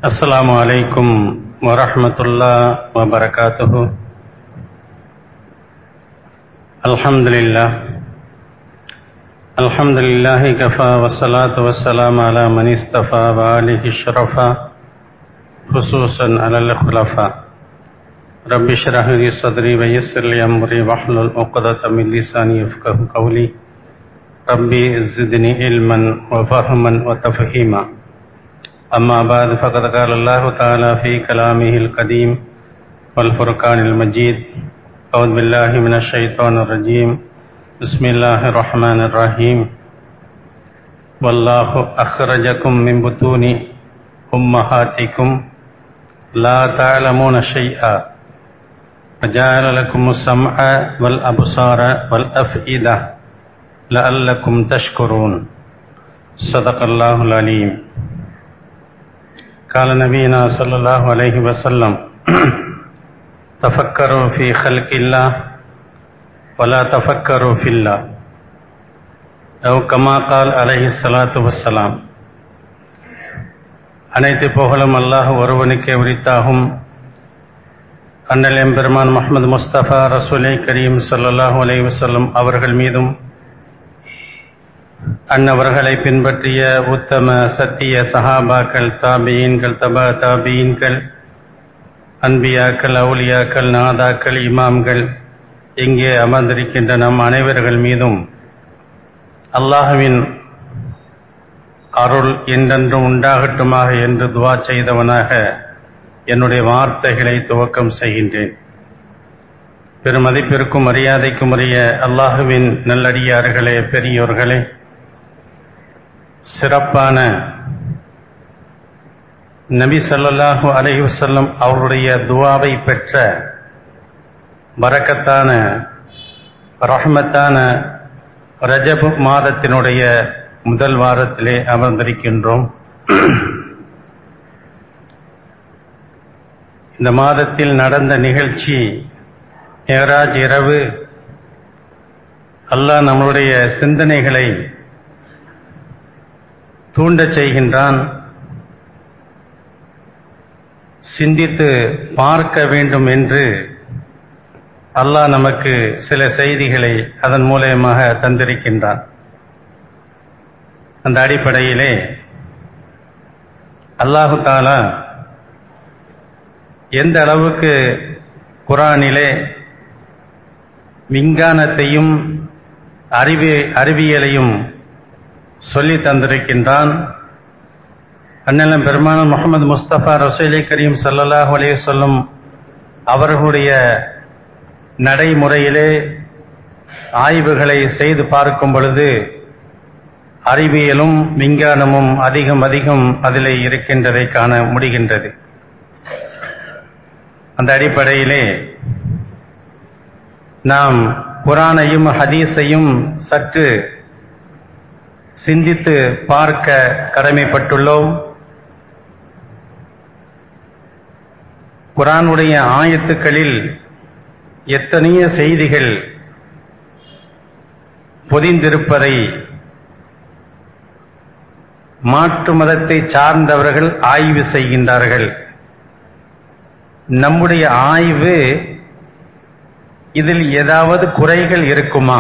السلام عليكم ورحمة الله وبركاته الحمد لله الحمد لله كفى والصلاة والسلام على من استفى وآله الشرفا خصوصا على الخلفاء رب اشرح لي صدري ويسر لي أمري واحلل عقدة من لساني يفقه قولي ربي زدني علما وفهما وتفهيما أما بعد فقد قال الله تعالى في كلامه القديم والفرقان المجيد أعوذ بالله من الشيطان الرجيم بسم الله الرحمن الرحيم والله أخرجكم من بطون أمهاتكم لا تعلمون شيئا وجعل لكم السمع والأبصار والأفئدة لعلكم تشكرون صدق الله العليم قال نبينا صلى الله عليه وسلم تفكروا في خلق الله ولا تفكروا في الله أو كما قال عليه الصلاة والسلام அனைத்து புகழும் அல்லாஹ் ஒருவனுக்கே உரித்தாகும் அண்ணல் எம்பெருமான் முகமது முஸ்தபா ரசூலை கரீம் சல்லாஹூ அலை வசல்லம் அவர்கள் மீதும் அன்னவர்களை பின்பற்றிய உத்தம சத்திய சஹாபாக்கள் தாபியீன்கள் தபா தாபியீன்கள் அன்பியாக்கள் அவுலியாக்கள் நாதாக்கள் இமாம்கள் இங்கே அமர்ந்திருக்கின்ற நம் அனைவர்கள் மீதும் அல்லாஹுவின் அருள் என்றென்றும் உண்டாகட்டுமாக என்று துவா செய்தவனாக என்னுடைய வார்த்தைகளை துவக்கம் செய்கின்றேன் பெருமதிப்பிற்கும் மரியாதைக்கும் உரிய அல்லாஹுவின் நல்லடியார்களே பெரியோர்களே சிறப்பான நபி சல்லாஹூ அலஹி வசல்லம் அவருடைய துவாவை பெற்ற வரக்கத்தான ரஹ்மத்தான ரஜபு மாதத்தினுடைய முதல் வாரத்திலே அமர்ந்திருக்கின்றோம் இந்த மாதத்தில் நடந்த நிகழ்ச்சி மேராஜ் இரவு அல்லாஹ் நம்மளுடைய சிந்தனைகளை தூண்டச் செய்கின்றான் சிந்தித்து பார்க்க வேண்டும் என்று அல்லாஹ் நமக்கு சில செய்திகளை அதன் மூலயமாக தந்திருக்கின்றான் அந்த அடிப்படையிலே அல்லாஹு தாலா எந்த அளவுக்கு குரானிலே விஞ்ஞானத்தையும் அறிவி அறிவியலையும் சொல்லி தந்திருக்கின்றான் அண்ணலம் பெருமான முகமது முஸ்தபா ரசூலி கரீம் சல்லாஹூ அலே சொல்லும் அவர்களுடைய நடைமுறையிலே ஆய்வுகளை செய்து பார்க்கும் பொழுது அறிவியலும் விஞ்ஞானமும் அதிகம் அதிகம் அதிலே இருக்கின்றதை காண முடிகின்றது அந்த அடிப்படையிலே நாம் குரானையும் ஹதீஸையும் சற்று சிந்தித்து பார்க்க கடமைப்பட்டுள்ளோம் குரானுடைய ஆயத்துக்களில் எத்தனைய செய்திகள் பொதிந்திருப்பதை மாற்று மதத்தை சார்ந்தவர்கள் ஆய்வு செய்கின்றார்கள் நம்முடைய ஆய்வு இதில் ஏதாவது குறைகள் இருக்குமா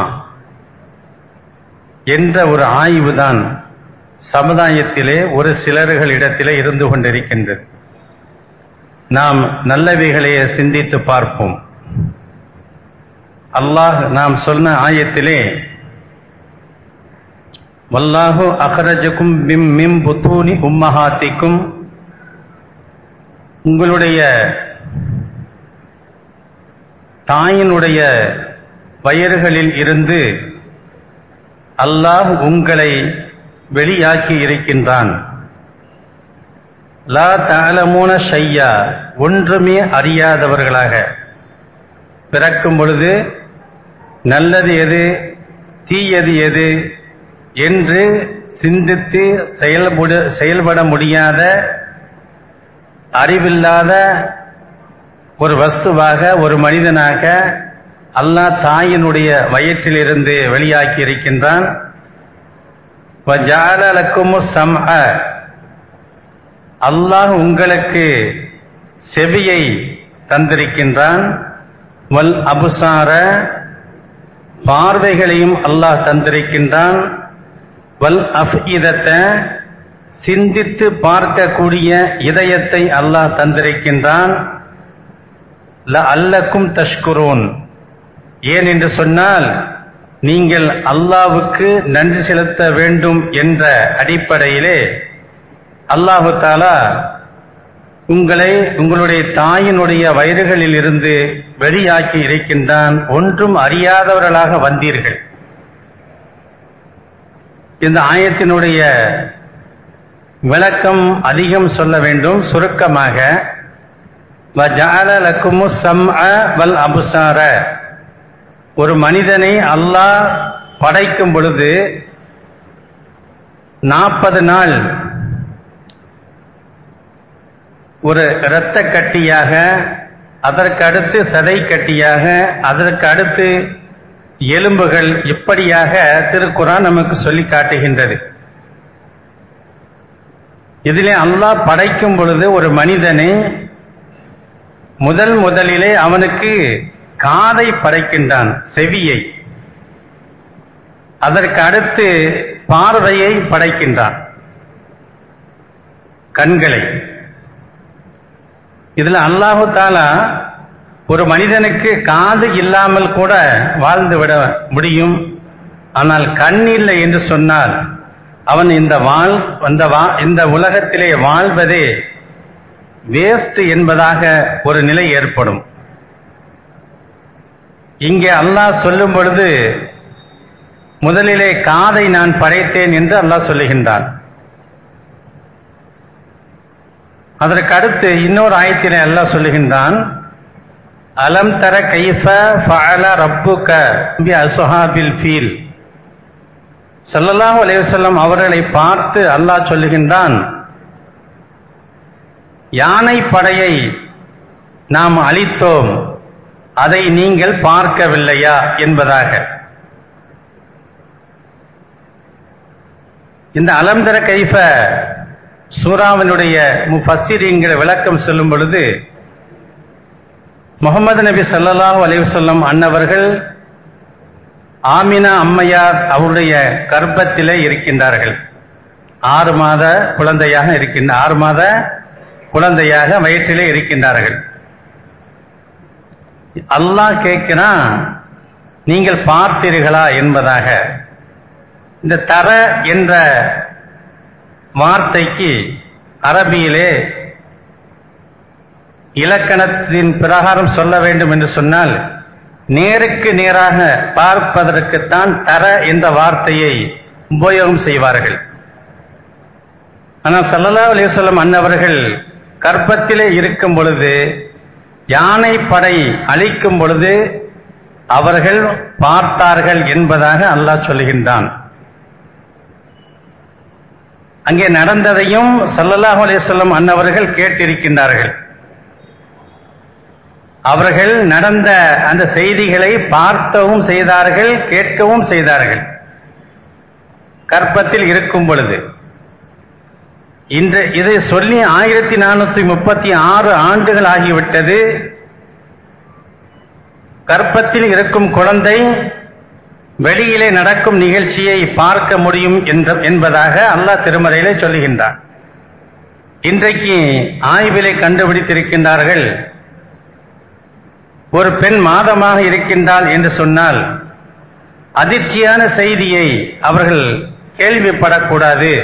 என்ற ஒரு ஆய்வுதான் சமுதாயத்திலே ஒரு சிலர்களிடத்திலே இருந்து கொண்டிருக்கின்றது நாம் நல்லவைகளையே சிந்தித்து பார்ப்போம் அல்லாஹ் நாம் சொன்ன ஆயத்திலே வல்லாஹு அகரஜக்கும் பிம் மிம் புத்தூனி உம்மஹாத்திக்கும் உங்களுடைய தாயினுடைய வயர்களில் இருந்து அல்லாஹ் உங்களை வெளியாக்கி இருக்கின்றான் லா தாலமூன ஷையா ஒன்றுமே அறியாதவர்களாக பிறக்கும் பொழுது நல்லது எது தீயது எது என்று சிந்தித்து செயல்பட செயல்பட முடியாத அறிவில்லாத ஒரு வஸ்துவாக ஒரு மனிதனாக அல்லாஹ் தாயினுடைய வயிற்றிலிருந்து வெளியாக்கி இருக்கின்றான் وَجَعَلَ لَكُمُ السَّمْعَ அல்லாஹ் உங்களுக்கு செவியை தந்திருக்கின்றான் வல் அபுசார பார்வைகளையும் அல்லாஹ் தந்திருக்கின்றான் வல் அஃஇதத்தை சிந்தித்து பார்க்கக்கூடிய இதயத்தை அல்லாஹ் தந்திருக்கின்றான் ல அல்லக்கும் தஷ்குரோன் ஏன் என்று சொன்னால் நீங்கள் அல்லாவுக்கு நன்றி செலுத்த வேண்டும் என்ற அடிப்படையிலே அல்லாஹு தாலா உங்களை உங்களுடைய தாயினுடைய வயிறுகளில் இருந்து வெளியாக்கி இருக்கின்றான் ஒன்றும் அறியாதவர்களாக வந்தீர்கள் இந்த ஆயத்தினுடைய விளக்கம் அதிகம் சொல்ல வேண்டும் சுருக்கமாக வல் அபுசார ஒரு மனிதனை அல்லாஹ் படைக்கும் பொழுது நாற்பது நாள் ஒரு இரத்த கட்டியாக அதற்கு அடுத்து சதை கட்டியாக அதற்கு அடுத்து எலும்புகள் இப்படியாக திருக்குறான் நமக்கு சொல்லி காட்டுகின்றது இதிலே அல்லாஹ் படைக்கும் பொழுது ஒரு மனிதனை முதல் முதலிலே அவனுக்கு காதை படைக்கின்றான் செவியை அதற்கு அடுத்து பார்வையை படைக்கின்றான் கண்களை இதுல அல்லாஹு தாலா ஒரு மனிதனுக்கு காது இல்லாமல் கூட வாழ்ந்து விட முடியும் ஆனால் கண் இல்லை என்று சொன்னால் அவன் இந்த வாழ் இந்த இந்த உலகத்திலே வாழ்வதே வேஸ்ட் என்பதாக ஒரு நிலை ஏற்படும் இங்கே அல்லாஹ் சொல்லும் பொழுது முதலிலே காதை நான் படைத்தேன் என்று அல்லாஹ் சொல்லுகின்றான் அதற்கு அடுத்து இன்னொரு ஆயத்திலே அல்லாஹ் சொல்லுகின்றான் அலம் தர கைஃப ஃபஅல ரப்புக பி அஸ்ஹாபில் ஃபீல் ஸல்லல்லாஹு அலைஹி வஸல்லம் அவர்களை பார்த்து அல்லாஹ் சொல்லுகின்றான் யானை படையை நாம் அளித்தோம் அதை நீங்கள் பார்க்கவில்லையா என்பதாக இந்த அலம்தர கைஃப சூறாவினுடைய முஃபஸ்ஸிரீன்கிற விளக்கம் சொல்லும் பொழுது முகமது நபி ஸல்லல்லாஹு அலைஹி வஸல்லம் அன்னவர்கள் ஆமினா அம்மையார் அவருடைய கர்ப்பத்திலே இருக்கின்றார்கள் ஆறு மாத குழந்தையாக இருக்கின்ற ஆறு மாத குழந்தையாக வயிற்றிலே இருக்கின்றார்கள் அல்லாஹ் கேட்கிறான் நீங்கள் பார்த்தீர்களா என்பதாக இந்த தர என்ற வார்த்தைக்கு அரபியிலே இலக்கணத்தின் பிரகாரம் சொல்ல வேண்டும் என்று சொன்னால் நேருக்கு நேராக பார்ப்பதற்குத்தான் தர என்ற வார்த்தையை உபயோகம் செய்வார்கள் ஆனால் சல்லல்லா அலிவசல்லம் அன்னவர்கள் கர்ப்பத்திலே இருக்கும் பொழுது யானை படை அழிக்கும் பொழுது அவர்கள் பார்த்தார்கள் என்பதாக அல்லாஹ் சொல்லுகின்றான் அங்கே நடந்ததையும் சல்லல்லாஹு அலிவசல்லம் அன்னவர்கள் கேட்டிருக்கின்றார்கள் அவர்கள் நடந்த அந்த செய்திகளை பார்த்தவும் செய்தார்கள் கேட்கவும் செய்தார்கள் கற்பத்தில் இருக்கும் பொழுது இன்று இதை சொல்லி ஆயிரத்தி நானூத்தி முப்பத்தி ஆறு ஆண்டுகள் ஆகிவிட்டது கற்பத்தில் இருக்கும் குழந்தை வெளியிலே நடக்கும் நிகழ்ச்சியை பார்க்க முடியும் என்ற என்பதாக அல்லாஹ் திருமறையிலே சொல்லுகின்றார் இன்றைக்கு ஆய்விலே கண்டுபிடித்திருக்கின்றார்கள் ஒரு பெண் மாதமாக இருக்கின்றாள் என்று சொன்னால் அதிர்ச்சியான செய்தியை அவர்கள் கேள்விப்படக்கூடாது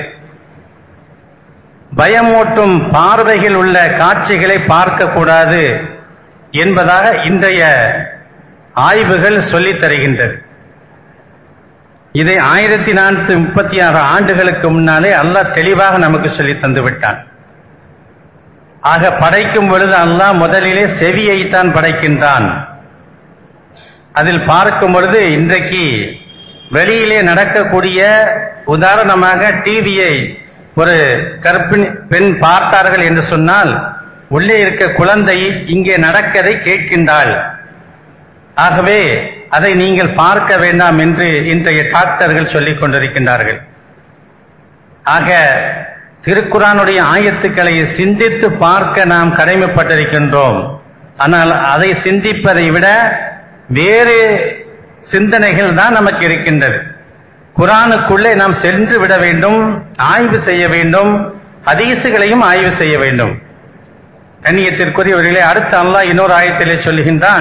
பயமூட்டும் பார்வைகள் உள்ள காட்சிகளை பார்க்கக்கூடாது என்பதாக இன்றைய ஆய்வுகள் சொல்லித் தருகின்றது இதை ஆயிரத்தி நானூத்தி முப்பத்தி ஆறு ஆண்டுகளுக்கு முன்னாலே அல்லாஹ் தெளிவாக நமக்கு சொல்லி தந்து விட்டான் ஆக படைக்கும் பொழுது அல்லாஹ் முதலிலே செவியைத்தான் படைக்கின்றான் அதில் பார்க்கும் பொழுது இன்றைக்கு வெளியிலே நடக்கக்கூடிய உதாரணமாக டிவியை ஒரு கற்பிணி பெண் பார்த்தார்கள் என்று சொன்னால் உள்ளே இருக்க குழந்தை இங்கே நடக்கதை கேட்கின்றாள் ஆகவே அதை நீங்கள் பார்க்க வேண்டாம் என்று இன்றைய டாக்டர்கள் சொல்லிக் கொண்டிருக்கின்றார்கள் ஆக திருக்குறானுடைய ஆயத்துக்களை சிந்தித்து பார்க்க நாம் கடமைப்பட்டிருக்கின்றோம் ஆனால் அதை சிந்திப்பதை விட வேறு சிந்தனைகள் தான் நமக்கு இருக்கின்றது குரானுக்குள்ளே நாம் சென்று விட வேண்டும் ஆய்வு செய்ய வேண்டும் ஹதீசுகளையும் ஆய்வு செய்ய வேண்டும் கண்ணியத்திற்குரியவர்களே அடுத்த அல்லாஹ் இன்னொரு ஆயத்திலே சொல்லுகின்றான்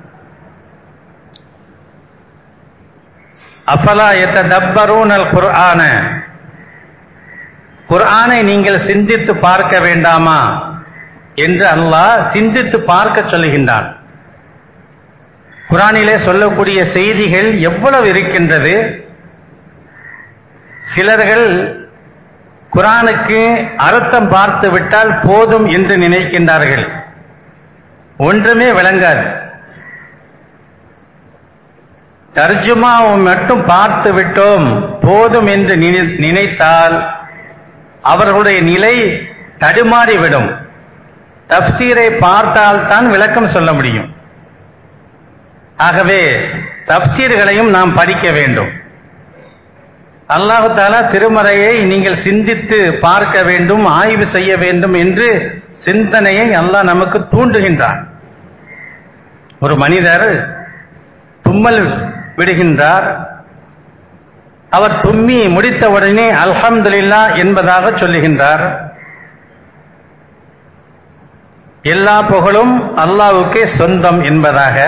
அஃபலா எத்ததப்பரூனல் குர்ஆன குர்ஆனை நீங்கள் சிந்தித்து பார்க்க வேண்டாமா என்று அல்லாஹ் சிந்தித்து பார்க்க சொல்லுகின்றான் குரானிலே சொல்லக்கூடிய செய்திகள் எவ்வளவு இருக்கின்றது சிலர்கள் குரானுக்கு அர்த்தம் பார்த்து விட்டால் போதும் என்று நினைக்கின்றார்கள் ஒன்றுமே விளங்காது தர்ஜுமாவை மட்டும் பார்த்து விட்டோம் போதும் என்று நினைத்தால் அவர்களுடைய நிலை தடுமாறிவிடும் தப்சீரை பார்த்தால் தான் விளக்கம் சொல்ல முடியும் ஆகவே தப்சீர்களையும் நாம் படிக்க வேண்டும் அல்லாஹு தாலா திருமறையை நீங்கள் சிந்தித்து பார்க்க வேண்டும் ஆய்வு செய்ய வேண்டும் என்று சிந்தனையை அல்லாஹ் நமக்கு தூண்டுகின்றான் ஒரு மனிதர் தும்மல் விடுகின்றார் அவர் தும்மி முடித்தவுடனே அல்ஹம்துலில்லா என்பதாக சொல்லுகின்றார் எல்லா புகழும் அல்லாவுக்கே சொந்தம் என்பதாக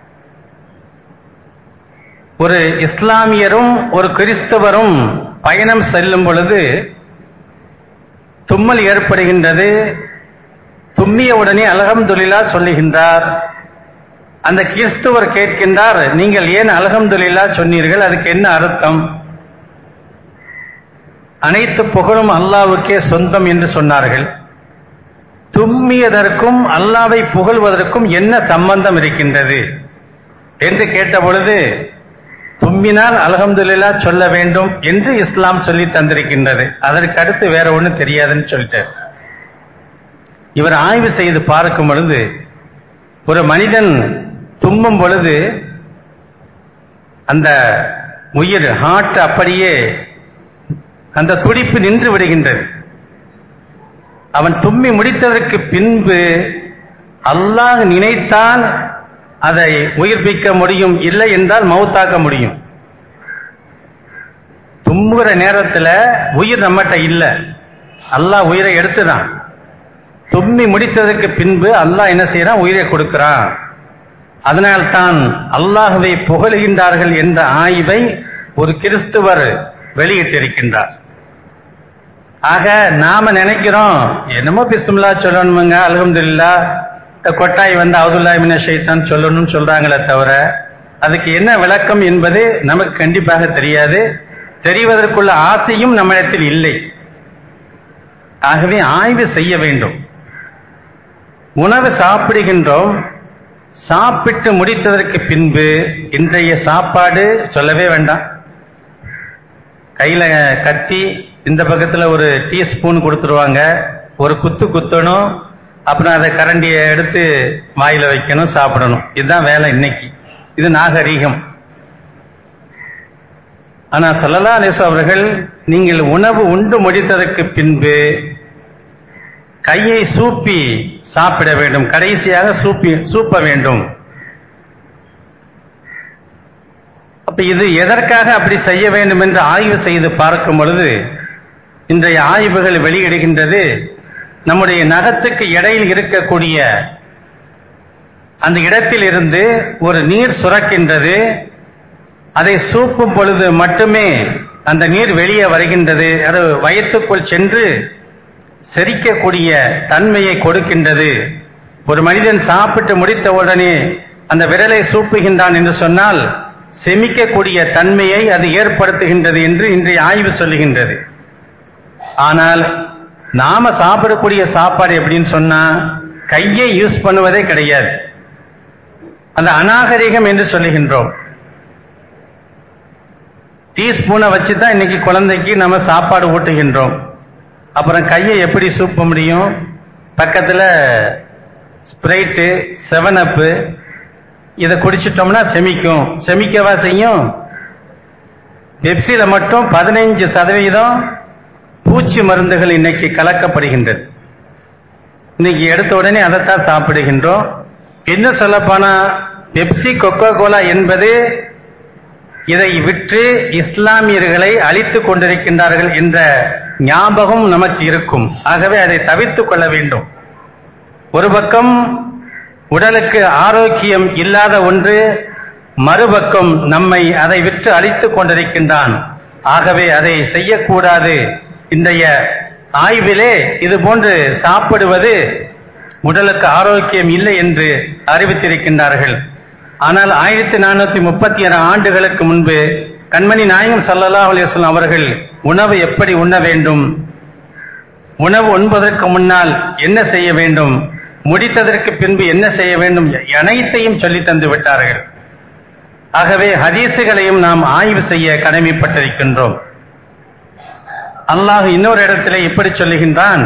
ஒரு இஸ்லாமியரும் ஒரு கிறிஸ்தவரும் பயணம் செல்லும் பொழுது தும்மல் ஏற்படுகின்றது தும்மிய உடனே அலகம்துலில்லா சொல்லுகின்றார் அந்த கிறிஸ்துவர் கேட்கின்றார் நீங்கள் ஏன் அலகம்துலில்லா சொன்னீர்கள் அதுக்கு என்ன அர்த்தம் அனைத்து புகழும் அல்லாவுக்கே சொந்தம் என்று சொன்னார்கள் தும்மியதற்கும் அல்லாவை புகழ்வதற்கும் என்ன சம்பந்தம் இருக்கின்றது என்று கேட்ட பொழுது தும்மினால் அலகம்துல்லா சொல்ல வேண்டும் என்று இஸ்லாம் சொல்லி தந்திருக்கின்றது அதற்கு அடுத்து வேற ஒண்ணு தெரியாதுன்னு சொல்லிட்டார் இவர் ஆய்வு செய்து பார்க்கும் பொழுது ஒரு மனிதன் தும்மும் பொழுது அந்த உயிர் ஹார்ட் அப்படியே அந்த துடிப்பு நின்று விடுகின்றது அவன் தும்மி முடித்ததற்கு பின்பு அல்லாஹ் நினைத்தால் அதை உயிர்ப்பிக்க முடியும் இல்லை என்றால் மௌத்தாக்க முடியும் தும்புகிற நேரத்தில் உயிர் நம்மகிட்ட இல்லை அல்லாஹ் உயிரை எடுத்துதான் தும்மி முடித்ததற்கு பின்பு அல்லாஹ் என்ன செய்யறான் உயிரை கொடுக்கிறான் அதனால் தான் அல்லாஹுவை புகழுகின்றார்கள் என்ற ஆய்வை ஒரு கிறிஸ்துவர் வெளியிட்டிருக்கின்றார் ஆக நாம நினைக்கிறோம் என்னமோ பிஸ்மில்லா சொல்லணுமுங்க அலகம்துல்லா கொட்டாய் வந்து அவுதுல்லாமின ஷைத்தான் சொல்லணும்னு சொல்றாங்களே தவிர அதுக்கு என்ன விளக்கம் என்பது நமக்கு கண்டிப்பாக தெரியாது தெரிவதற்குள்ள ஆசையும் நம்மிடத்தில் இல்லை ஆகவே ஆய்வு செய்ய வேண்டும் உணவு சாப்பிடுகின்றோம் சாப்பிட்டு முடித்ததற்கு பின்பு இன்றைய சாப்பாடு சொல்லவே வேண்டாம் கையில கத்தி இந்த பக்கத்துல ஒரு டீஸ்பூன் கொடுத்துருவாங்க ஒரு குத்து குத்தணும் அப்புறம் அதை கரண்டியை எடுத்து வாயில வைக்கணும் சாப்பிடணும் இதுதான் வேலை இன்னைக்கு இது நாகரீகம் ஆனா சல்லல்லா அலிசு அவர்கள் நீங்கள் உணவு உண்டு முடித்ததற்கு பின்பு கையை சூப்பி சாப்பிட வேண்டும் கடைசியாக சூப்பி சூப்ப வேண்டும் அப்ப இது எதற்காக அப்படி செய்ய வேண்டும் என்று ஆய்வு செய்து பார்க்கும் பொழுது இன்றைய ஆய்வுகள் வெளியிடுகின்றது நம்முடைய நகத்துக்கு இடையில் இருக்கக்கூடிய அந்த இடத்தில் இருந்து ஒரு நீர் சுரக்கின்றது அதை சூப்பும் பொழுது மட்டுமே அந்த நீர் வெளியே வருகின்றது அது வயிற்றுக்குள் சென்று செரிக்கக்கூடிய தன்மையை கொடுக்கின்றது ஒரு மனிதன் சாப்பிட்டு முடித்த உடனே அந்த விரலை சூப்புகின்றான் என்று சொன்னால் செமிக்கக்கூடிய தன்மையை அது ஏற்படுத்துகின்றது என்று இன்றைய ஆய்வு சொல்லுகின்றது ஆனால் நாம சாப்பிடக்கூடிய சாப்பாடு எப்படின்னு சொன்னா கையை யூஸ் பண்ணுவதே கிடையாது அந்த அநாகரிகம் என்று சொல்லுகின்றோம் டீஸ்பூனை வச்சு தான் இன்னைக்கு குழந்தைக்கு நம்ம சாப்பாடு ஊட்டுகின்றோம் அப்புறம் கையை எப்படி சூப்ப முடியும் பக்கத்தில் ஸ்ப்ரைட்டு செவன் அப்பு இதை குடிச்சிட்டோம்னா செமிக்கும் செமிக்கவா செய்யும் பெப்சியில் மட்டும் பதினைஞ்சு சதவீதம் பூ பூச்சி மருந்துகள் இன்னைக்கு கலக்கப்படுகின்றது இன்னைக்கு எடுத்த உடனே அதைத்தான் சாப்பிடுகின்றோம் இன்னும் சொல்லப்போனா பெப்சி கொக்கோ கோலா என்பது இதை விற்று இஸ்லாமியர்களை அழித்துக் கொண்டிருக்கின்றார்கள் என்ற ஞாபகம் நமக்கு இருக்கும் ஆகவே அதை தவிர்த்துக் கொள்ள வேண்டும் ஒரு பக்கம் உடலுக்கு ஆரோக்கியம் இல்லாத ஒன்று மறுபக்கம் நம்மை அதை விற்று அழித்துக் கொண்டிருக்கின்றான் ஆகவே அதை செய்யக்கூடாது இன்றைய ஆய்விலே இது போன்று சாப்பிடுவது உடலுக்கு ஆரோக்கியம் இல்லை என்று அறிவித்திருக்கின்றார்கள் ஆனால் ஆயிரத்தி நானூத்தி முப்பத்தி ஆறு ஆண்டுகளுக்கு முன்பு கண்மணி நாயகம் சல்லல்லா அலிஸ்லாம் அவர்கள் உணவு எப்படி உண்ண வேண்டும் உணவு உண்பதற்கு முன்னால் என்ன செய்ய வேண்டும் முடித்ததற்கு பின்பு என்ன செய்ய வேண்டும் அனைத்தையும் சொல்லி தந்து விட்டார்கள் ஆகவே ஹதீசுகளையும் நாம் ஆய்வு செய்ய கடமைப்பட்டிருக்கின்றோம் அல்லாஹ் இன்னொரு இடத்திலே இப்படி சொல்லுகின்றான்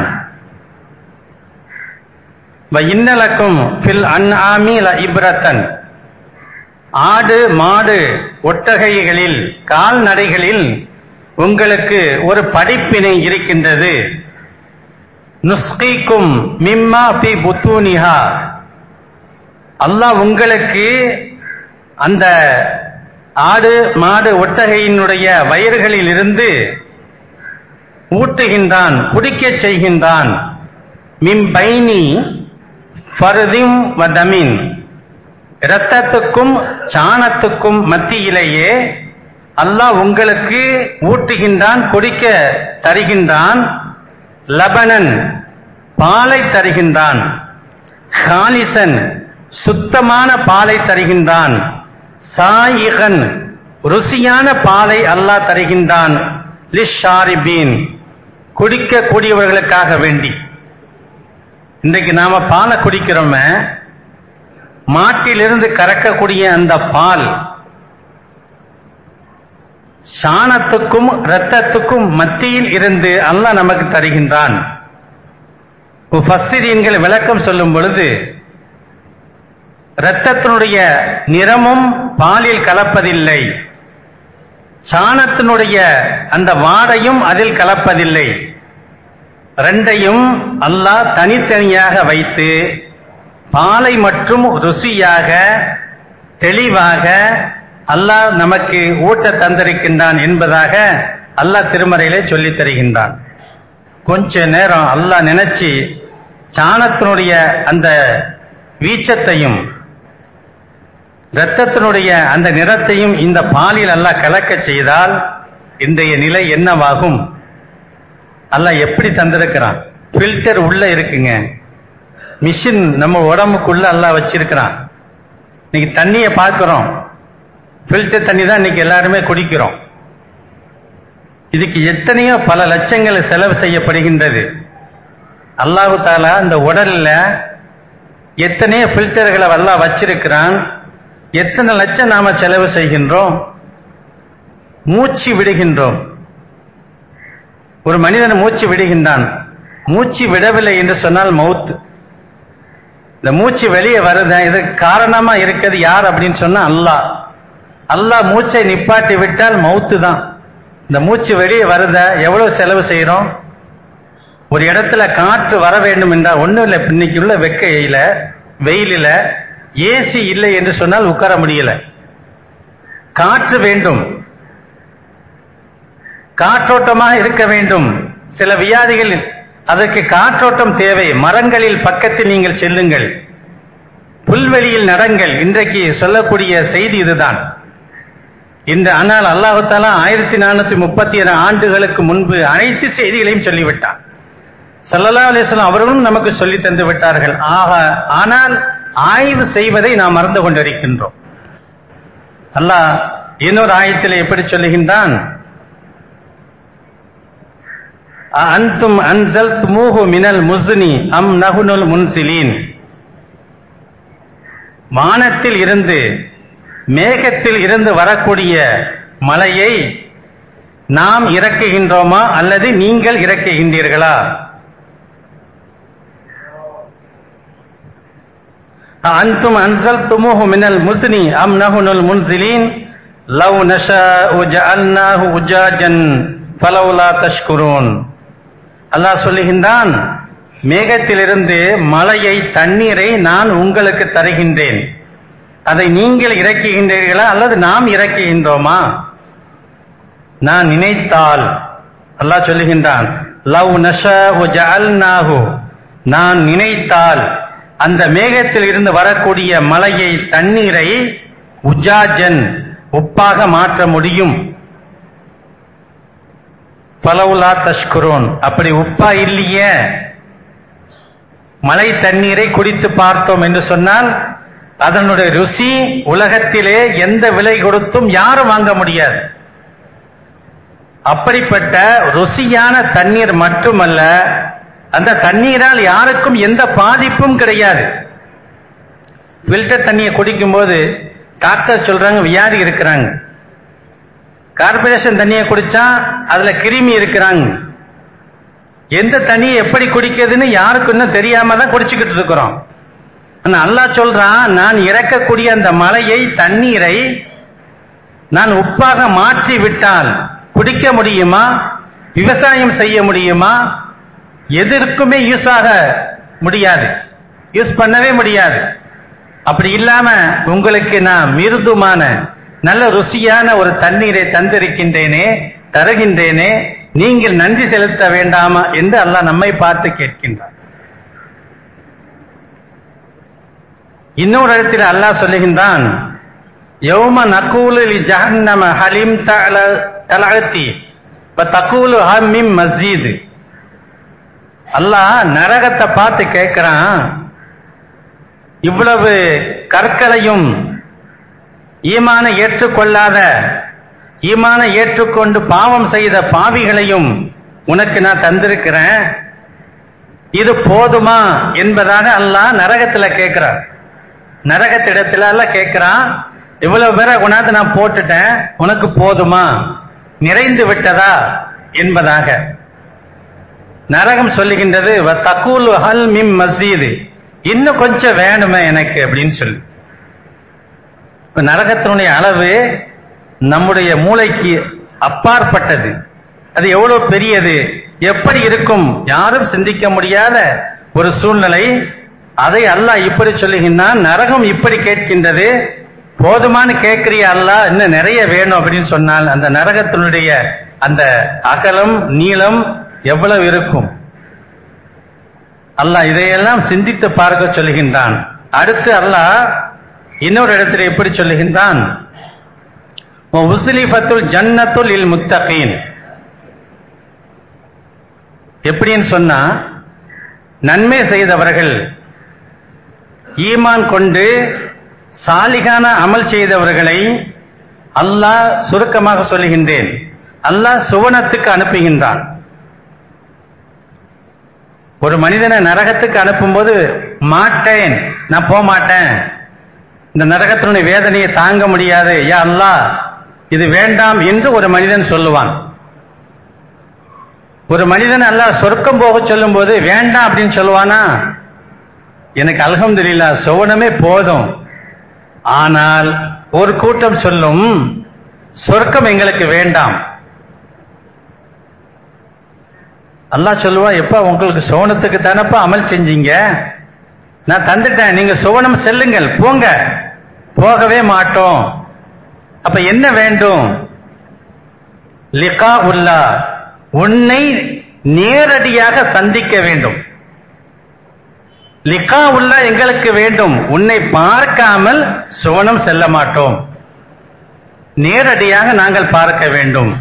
இன்னலக்கும் ஃபில் அன் ஆமி இப்ரத்தன் ஆடு மாடு ஒட்டகைகளில் கால்நடைகளில் உங்களுக்கு ஒரு படிப்பினை இருக்கின்றது நுஸ்கிக்கும் மிம்மா பி புத்தூனிஹா அல்லாஹ் உங்களுக்கு அந்த ஆடு மாடு ஒட்டகையினுடைய வயிறுகளில் இருந்து ஊட்டுகின்றான் குடிக்கச் செய்கின்றான் மிம்பைனி ஃபர்திம் வதமின் இரத்தத்துக்கும் சாணத்துக்கும் மத்தியிலேயே அல்லாஹ் உங்களுக்கு ஊட்டுகின்றான் குடிக்க தருகின்றான் லபனன் பாலை தருகின்றான் ஹாலிசன் சுத்தமான பாலை தருகின்றான் சாயிகன் ருசியான பாலை அல்லாஹ் தருகின்றான் லிஷாரிபீன் குடிக்க கூடியவர்களுக்காக வேண்டி இன்றைக்கு நாம பாலை குடிக்கிறோமே மாட்டிலிருந்து கறக்கக்கூடிய அந்த பால் சாணத்துக்கும் இரத்தத்துக்கும் மத்தியில் இருந்து அல்லாஹ் நமக்கு தருகின்றான் ஃபஸ்ஸிரீன்கள் விளக்கம் சொல்லும் பொழுது இரத்தத்தினுடைய நிறமும் பாலில் கலப்பதில்லை சாணத்தினுடைய அந்த வாடையும் அதில் கலப்பதில்லை ரெண்டையும் அல்லாஹ் தனித்தனியாக வைத்து பாலை மற்றும் ருசியாக தெளிவாக அல்லாஹ் நமக்கு ஊட்ட தந்திருக்கின்றான் என்பதாக அல்லாஹ் திருமறையிலே சொல்லித் தருகின்றான் கொஞ்ச நேரம் அல்லாஹ் நினைச்சு சாணத்தினுடைய அந்த வீச்சத்தையும் இரத்தத்தினுடைய அந்த நிறத்தையும் இந்த பாலில் அல்லாஹ் கலக்க செய்தால் இன்றைய நிலை என்னவாகும் அல்லாஹ் எப்படி தந்திருக்கிறான் ஃபில்டர் உள்ள இருக்குங்க மிஷின் நம்ம உடம்புக்குள்ள எல்லாம் வச்சிருக்கிறான் இன்னைக்கு தண்ணியை பார்க்கிறோம் ஃபில்டர் தண்ணி தான் இன்னைக்கு எல்லாருமே குடிக்கிறோம் இதுக்கு எத்தனையோ பல லட்சங்கள் செலவு செய்யப்படுகின்றது அல்லாஹு தாலா இந்த உடல்ல எத்தனையோ ஃபில்டர்களை எல்லாம் வச்சிருக்கிறான் எத்தனை லட்சம் நாம செலவு செய்கின்றோம் மூச்சு விடுகின்றோம் ஒரு மனிதன் மூச்சு விடுகின்றான் மூச்சு விடவில்லை என்று சொன்னால் மவுத் இந்த மூச்சு வெளியே வருது இதற்கு காரணமா இருக்கிறது யார் அப்படின்னு சொன்னா அல்லாஹ் அல்லாஹ் மூச்சை நிப்பாட்டி விட்டால் மவுத்து தான் இந்த மூச்சு வெளியே வருத எவ்வளவு செலவு செய்யறோம் ஒரு இடத்துல காற்று வர வேண்டும் என்றால் ஒண்ணும் இல்லை இன்னைக்கு உள்ள வெக்கையில வெயிலில ஏசி இல்லை என்று சொன்னால் உட்கார முடியல காற்று வேண்டும் காற்றோட்டமாக இருக்க வேண்டும் சில வியாதிகள் அதற்கு காற்றோட்டம் தேவை மரங்களில் பக்கத்தில் நீங்கள் செல்லுங்கள் புல்வெளியில் நடங்கள் இன்றைக்கு சொல்லக்கூடிய செய்தி இதுதான் இன்று ஆனால் அல்லாஹாலா ஆயிரத்தி நானூத்தி முப்பத்தி ஏழு ஆண்டுகளுக்கு முன்பு அனைத்து செய்திகளையும் சொல்லிவிட்டான் சல்லல்லா அலிஸ்லாம் அவர்களும் நமக்கு சொல்லி தந்து விட்டார்கள் ஆக ஆனால் ஆய்வு செய்வதை நாம் மறந்து கொண்டிருக்கின்றோம் அல்லாஹ் இன்னொரு ஆயத்தில் எப்படி சொல்லுகின்றான் அந்தும் அன்சல் மூஹு மினல் முஸ்னி அம் நகுனுல் முன்சிலீன் வானத்தில் இருந்து மேகத்தில் இருந்து வரக்கூடிய மலையை நாம் இறக்குகின்றோமா அல்லது நீங்கள் இறக்குகின்றீர்களா அந்தும் அன்சல் துமுஹு மினல் முஸ்னி அம் நகுனுல் முன்சிலீன் லவ் நஷா ஜஅல்னாஹு உஜாஜன் ஃபலவுலா தஷ்குரூன் அல்லாஹ் சொல்லுகின்றான் மேகத்திலிருந்து மழையை தண்ணீரை நான் உங்களுக்கு தருகின்றேன் அதை நீங்கள் இறக்குகின்றீர்களா அல்லது நாம் இறக்குகின்றோமா நான் நினைத்தால் அல்லாஹ் சொல்லுகின்றான் லவ் நஷாஹு ஜஅல்நாஹு நான் நினைத்தால் அந்த மேகத்தில் இருந்து வரக்கூடிய மலையை தண்ணீரை உஜாஜன் உப்பாக மாற்ற முடியும் பலவுலா தஷ்குரோன் அப்படி உப்பா இல்லையே மழை தண்ணீரை குடித்து பார்த்தோம் என்று சொன்னால் அதனுடைய ருசி உலகத்திலே எந்த விலை கொடுத்தும் யாரும் வாங்க முடியாது அப்படிப்பட்ட ருசியான தண்ணீர் மட்டுமல்ல அந்த தண்ணீரால் யாருக்கும் எந்த பாதிப்பும் கிடையாது ஃபில்டர் தண்ணியை குடிக்கும்போது டாக்டர் சொல்றாங்க வியாதி இருக்கிறாங்க கார்பரேஷன் தண்ணியை குடிச்சா அதுல கிருமி இருக்கிறாங்க எந்த தண்ணியை எப்படி குடிக்கிறதுன்னு யாருக்கும் இன்னும் தெரியாம தான் குடிச்சுக்கிட்டு இருக்கிறோம் ஆனா அல்லாஹ் சொல்றான் நான் இறக்கக்கூடிய அந்த மலையை தண்ணீரை நான் உப்பாக மாற்றி விட்டால் குடிக்க முடியுமா விவசாயம் செய்ய முடியுமா எதற்குமே யூஸ் ஆக முடியாது யூஸ் பண்ணவே முடியாது அப்படி இல்லாம உங்களுக்கு நான் மிருதுமான நல்ல ருசியான ஒரு தண்ணீரை தந்திருக்கின்றேனே தருகின்றேனே நீங்கள் நன்றி செலுத்த வேண்டாமா என்று அல்லாஹ் நம்மை பார்த்து கேட்கின்றார் இன்னொரு இடத்தில் அல்லாஹ் சொல்லுகின்றான் யௌம நகூலு லி ஜஹன்னம ஹலிம் தல தலஅத்தி வ தகூலு ஹம்மிம் மஸ்ஜித் அல்லாஹ் நரகத்தை பார்த்து கேட்கிறான் இவ்வளவு கற்களையும் ஈமான ஏற்றுக்கொள்ளாத ஈமான ஏற்றுக்கொண்டு பாவம் செய்த பாவிகளையும் உனக்கு நான் தந்திருக்கிறேன் இது போதுமா என்பதாக அல்லாஹ் நரகத்துல கேட்கிறார் நரகத்திடத்துல எல்லாம் கேட்கிறான் இவ்வளவு பேரை கொண்டாந்து நான் போட்டுட்டேன் உனக்கு போதுமா நிறைந்து விட்டதா என்பதாக நரகம் சொல்லுகின்றது தக்கூல் ஹல் மிம் மஸ்ஜித் இன்னும் கொஞ்சம் வேணுமே எனக்கு அப்படின்னு சொல்லி இப்ப நரகத்தினுடைய அளவு நம்முடைய மூளைக்கு அப்பாற்பட்டது அது எவ்வளவு பெரியது எப்படி இருக்கும் யாரும் சிந்திக்க முடியாத ஒரு சூழ்நிலை அதை அல்லாஹ் இப்படி சொல்லுகின்றான் நரகம் இப்படி கேட்கின்றது போதுமானு கேட்கிறிய அல்லாஹ் இன்னும் நிறைய வேணும் அப்படின்னு சொன்னால் அந்த நரகத்தினுடைய அந்த அகலம் நீளம் எவ்வளவு இருக்கும் அல்லாஹ் இதையெல்லாம் சிந்தித்து பார்க்க சொல்லுகின்றான் அடுத்து அல்லாஹ் இன்னொரு இடத்துல எப்படி சொல்லுகின்றான் உஸ்லிஃபத்துல் ஜன்னத்துல் இல் முத்தகீன் எப்படின்னு சொன்னா நன்மை செய்தவர்கள் ஈமான் கொண்டு சாலிகான அமல் செய்தவர்களை அல்லாஹ் சுருக்கமாக சொல்லுகின்றேன் அல்லாஹ் சுவனத்துக்கு அனுப்புகின்றான் ஒரு மனிதனை நரகத்துக்கு அனுப்பும்போது மாட்டேன் நான் போக மாட்டேன் இந்த நரகத்தினுடைய வேதனையை தாங்க முடியாது யா அல்லாஹ் இது வேண்டாம் என்று ஒரு மனிதன் சொல்லுவான் ஒரு மனிதன் அல்லாஹ் சொர்க்கம் போக சொல்லும் போது வேண்டாம் அப்படின்னு சொல்லுவானா எனக்கு அல்ஹம்துலில்லா சுவனமே போதும் ஆனால் ஒரு கூட்டம் சொல்லும் சொர்க்கம் எங்களுக்கு வேண்டாம் அல்லாஹ் சொல்லுவா எப்ப உங்களுக்கு சோனத்துக்கு தானப்பா அமல் செஞ்சீங்க நான் தந்துட்டேன் நீங்க சுவனம் செல்லுங்கள் போங்க போகவே மாட்டோம் அப்ப என்ன வேண்டும் லிகா உல்லா உன்னை நேரடியாக சந்திக்க வேண்டும் லிகா உல்லா எங்களுக்கு வேண்டும் உன்னை பார்க்காமல் சுவனம் செல்ல மாட்டோம் நேரடியாக நாங்கள் பார்க்க வேண்டும்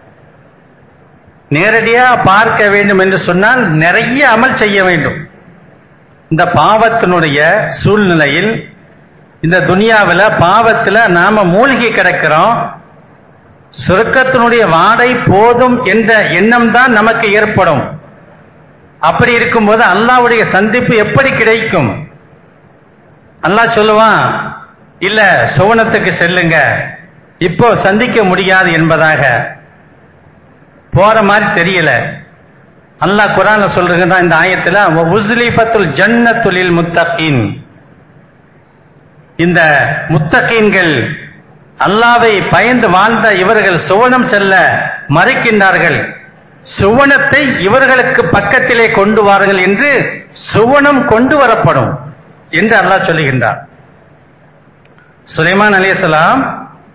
நேரடியாக பார்க்க வேண்டும் என்று சொன்னால் நிறைய அமல் செய்ய வேண்டும் இந்த பாவத்தினுடைய சூழ்நிலையில் இந்த துனியாவில் பாவத்தில் நாம மூழ்கி கிடக்கிறோம் சுருக்கத்தினுடைய வாடை போதும் என்ற எண்ணம் தான் நமக்கு ஏற்படும் அப்படி இருக்கும்போது அல்லாவுடைய சந்திப்பு எப்படி கிடைக்கும் அல்லாஹ் சொல்லுவான் இல்ல சுவனத்துக்கு செல்லுங்க இப்போ சந்திக்க முடியாது என்பதாக போற மாதிரி தெரியல அல்லாஹ் குரான்ல சொல்றதுன்னா இந்த ஆயத்துல உஸ்லிஃபத்துல் ஜன்னத்துலில் முத்தகீன் இந்த முத்தகீன்கள் அல்லாவை பயந்து வாழ்ந்த இவர்கள் சுவனம் செல்ல மறைக்கின்றார்கள் சுவனத்தை இவர்களுக்கு பக்கத்திலே கொண்டு வாருங்கள் என்று சுவனம் கொண்டு வரப்படும் என்று அல்லாஹ் சொல்லுகின்றார் சுலைமான் அலைஹிஸ்ஸலாம்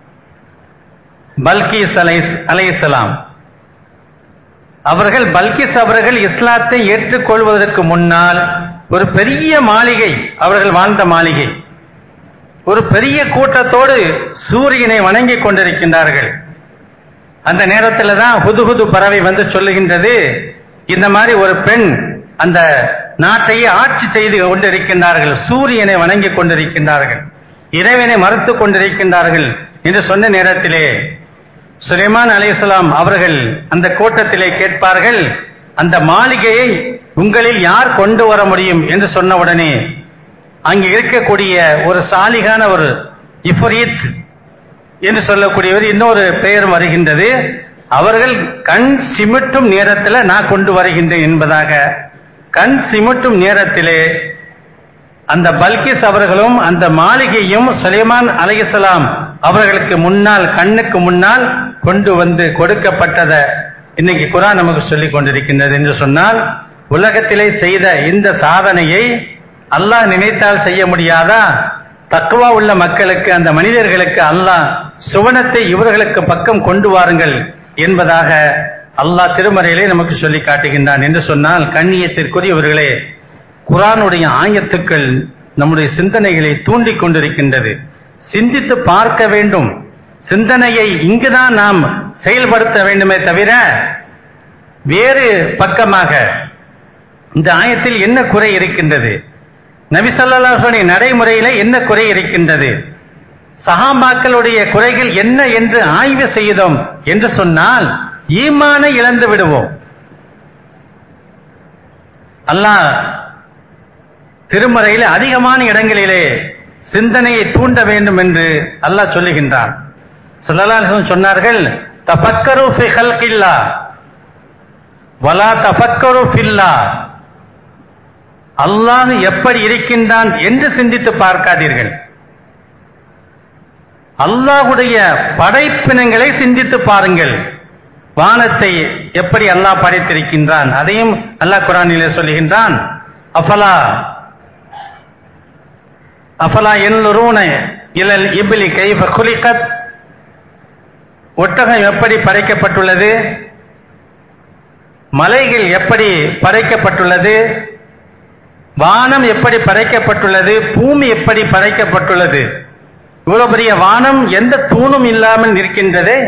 பல்கிஸ் அலை அலைஹிஸ்ஸலாம் அவர்கள் பல்கிஸ் அவர்கள் இஸ்லாத்தை ஏற்றுக்கொள்வதற்கு முன்னால் ஒரு பெரிய மாளிகை அவர்கள் வாழ்ந்த மாளிகை ஒரு பெரிய கூட்டத்தோடு சூரியனை வணங்கிக் கொண்டிருக்கின்றார்கள் அந்த நேரத்தில் தான் ஹுதுஹுது பறவை வந்து சொல்லுகின்றது இந்த மாதிரி ஒரு பெண் அந்த நாட்டையே ஆட்சி செய்து கொண்டிருக்கின்றார்கள் சூரியனை வணங்கிக் கொண்டிருக்கின்றார்கள் இறைவனை மறுத்து கொண்டிருக்கின்றார்கள் என்று சொன்ன நேரத்திலே சுலைமான் அலைஹிஸ்ஸலாம் அவர்கள் அந்த கூட்டத்திலே கேட்பார்கள் அந்த மாளிகையை உங்களில் யார் கொண்டு வர முடியும் என்று சொன்னவுடனே அங்கே இருக்கக்கூடிய ஒரு சாலிகான ஒரு இஃபரீத் என்று சொல்லக்கூடியவர் இன்னொரு பெயர் வருகின்றது அவர்கள் கண் சிமிட்டும் நேரத்தில் நான் கொண்டு வருகின்றேன் என்பதாக கண் சிமிட்டும் நேரத்திலே அந்த பல்கிஸ் அவர்களும் அந்த மாளிகையும் சுலைமான் அலைஹிஸ்ஸலாம் அவர்களுக்கு முன்னால் கண்ணுக்கு முன்னால் கொண்டு வந்து கொடுக்கப்பட்டதை இன்னைக்கு குரான் நமக்கு சொல்லிக் கொண்டிருக்கின்றது என்று சொன்னால் உலகத்திலே செய்த இந்த சாதனையை அல்லாஹ் நினைத்தால் செய்ய முடியாதா தக்குவா உள்ள மக்களுக்கு அந்த மனிதர்களுக்கு அல்லாஹ் சுவனத்தை இவர்களுக்கு பக்கம் கொண்டு வாருங்கள் என்பதாக அல்லாஹ் திருமறையிலே நமக்கு சொல்லி காட்டுகின்றான் என்று சொன்னால் கண்ணியத்திற்குரியவர்களே குரானுடைய ஆயத்துக்கள் நம்முடைய சிந்தனைகளை தூண்டிக் கொண்டிருக்கின்றது சிந்தித்து பார்க்க வேண்டும் சிந்தனையை இங்குதான் நாம் செயல்படுத்த வேண்டுமே தவிர வேறு பக்கமாக இந்த ஆயத்தில் என்ன குறை இருக்கின்றது நபி ஸல்லல்லாஹு நடைமுறையில என்ன குறை இருக்கின்றது சஹாபாக்களுடைய குறைகள் என்ன என்று ஆய்வு செய்தோம் என்று சொன்னால் ஈமானை இழந்து விடுவோம் அல்லாஹ் திருமறையில் அதிகமான இடங்களிலே சிந்தனையை தூண்ட வேண்டும் என்று அல்லாஹ் சொல்லுகின்றான் ஸல்லல்லாஹு சொன்னார்கள் தஃபக்கரு ஃபி ஹல்கில்லா வலா தஃபக்கரு ஃபில்லா அல்லாஹ் எப்படி இருக்கின்றான் என்று சிந்தித்து பார்க்காதீர்கள் அல்லாஹுடைய படைப்பினங்களை சிந்தித்து பாருங்கள் வானத்தை எப்படி அல்லாஹ் படைத்திருக்கின்றான் அதையும் அல்லாஹ் குரானிலே சொல்லுகின்றான் அஃபலா அஃபலா என்லுரூன இலல் இபிலி கைஃப குலிகத் ஒட்டகம் எப்படி படைக்கப்பட்டுள்ளது மலைகள் எப்படி படைக்கப்பட்டுள்ளது வானம் எப்படி படைக்கப்பட்டுள்ளது பூமி எப்படி படைக்கப்பட்டுள்ளது இவ்வளவு பெரிய வானம் எந்த தூணும் இல்லாமல் நிற்கின்றதே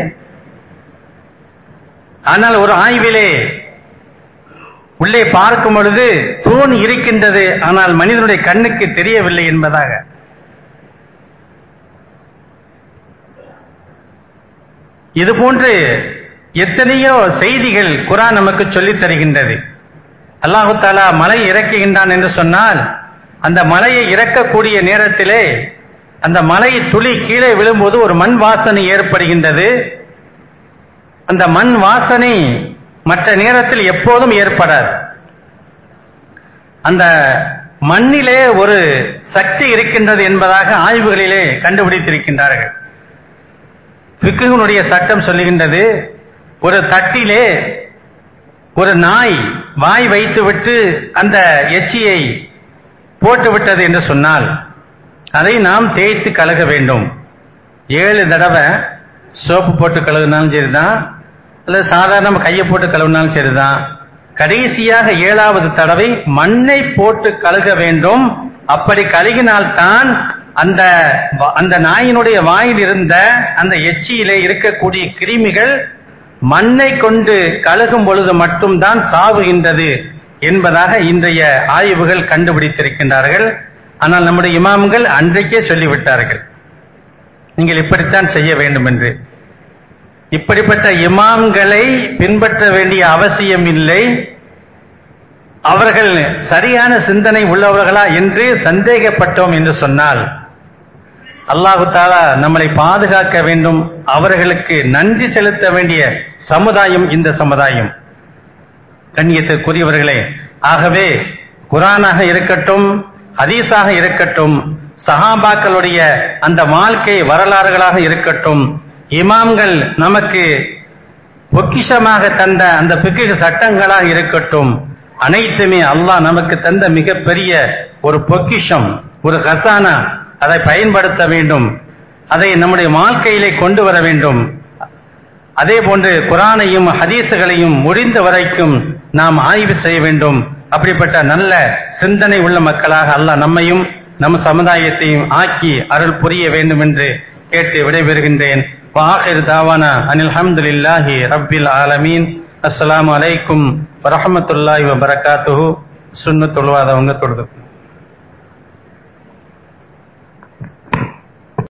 ஆனால் ஒரு ஆய்விலே உள்ளே பார்க்கும் பொழுது தூண் இருக்கின்றது ஆனால் மனிதனுடைய கண்ணுக்கு தெரியவில்லை என்பதாக இது போன்று எத்தனையோ செய்திகள் குரான் நமக்கு சொல்லித் தருகின்றது அல்லாஹு தாலா மலை இறக்குகின்றான் என்று சொன்னால் அந்த மலையை இறக்கக்கூடிய நேரத்திலே அந்த மலை துளி கீழே விழும்போது ஒரு மண் வாசனை ஏற்படுகின்றது அந்த மண் வாசனை மற்ற நேரத்தில் எப்போதும் ஏற்படாது அந்த மண்ணிலே ஒரு சக்தி இருக்கின்றது என்பதாக ஆய்வுகளிலே கண்டுபிடித்திருக்கின்றார்கள் பிக்குனுடைய சட்டம் சொல்லுகின்றது ஒரு தட்டிலே ஒரு நாய் வாய் வைத்துவிட்டு அந்த எச்சியை போட்டுவிட்டது என்று சொன்னால் அதை நாம் தேய்த்து கழுக வேண்டும் ஏழு தடவை சோப்பு போட்டு கழுவினாலும் சரிதான் அல்லது சாதாரண கையை போட்டு கழுவினாலும் சரிதான் கடைசியாக ஏழாவது தடவை மண்ணை போட்டு கழுக வேண்டும் அப்படி கழுகினால்தான் அந்த அந்த நாயினுடைய வாயில் இருந்த அந்த எச்சியிலே இருக்கக்கூடிய கிருமிகள் மண்ணை கொண்டு கழுகும் பொழுது மட்டும்தான் சாவுகின்றது என்பதாக இன்றைய ஆய்வுகள் கண்டுபிடித்திருக்கின்றார்கள் ஆனால் நம்முடைய இமாம்கள் அன்றைக்கே சொல்லிவிட்டார்கள் நீங்கள் இப்படித்தான் செய்ய வேண்டும் என்று இப்படிப்பட்ட இமாம்களை பின்பற்ற வேண்டிய அவசியம் இல்லை அவர்கள் சரியான சிந்தனை உள்ளவர்களா என்று சந்தேகப்பட்டோம் என்று சொன்னால் அல்லாஹு தாலா நம்மளை பாதுகாக்க வேண்டும் அவர்களுக்கு நன்றி செலுத்த வேண்டிய சமுதாயம் இந்த சமுதாயம் கண்ணியத்திற்குரியவர்களே ஆகவே குரானாக இருக்கட்டும் ஹதீஸாக இருக்கட்டும் சஹாபாக்களுடைய அந்த வாழ்க்கை வரலாறுகளாக இருக்கட்டும் இமாம்கள் நமக்கு பொக்கிஷமாக தந்த அந்த பிக்கு சட்டங்களாக இருக்கட்டும் அனைத்துமே அல்லாஹ் நமக்கு தந்த மிகப்பெரிய ஒரு பொக்கிஷம் ஒரு கசானா அதை பயன்படுத்த வேண்டும் அதை நம்முடைய வாழ்க்கையிலே கொண்டு வர வேண்டும் அதே போன்று குரானையும் ஹதீசுகளையும் முடிந்த வரைக்கும் நாம் ஆய்வு செய்ய வேண்டும் அப்படிப்பட்ட நல்ல சிந்தனை உள்ள மக்களாக அல்லாஹ் நம்மையும் நம் சமுதாயத்தையும் ஆக்கி அருள் புரிய வேண்டும் என்று கேட்டு விடைபெறுகின்றேன் வாஹிர் தாவானா அனில் ஹம்துலில்லாஹி ரப்பில் ஆலமீன் அஸ்ஸலாமு அலைக்கும் வரஹமத்துல்லாஹி வபரகாத்துஹு சுன்னு தொழுவாதவங்க தொழுது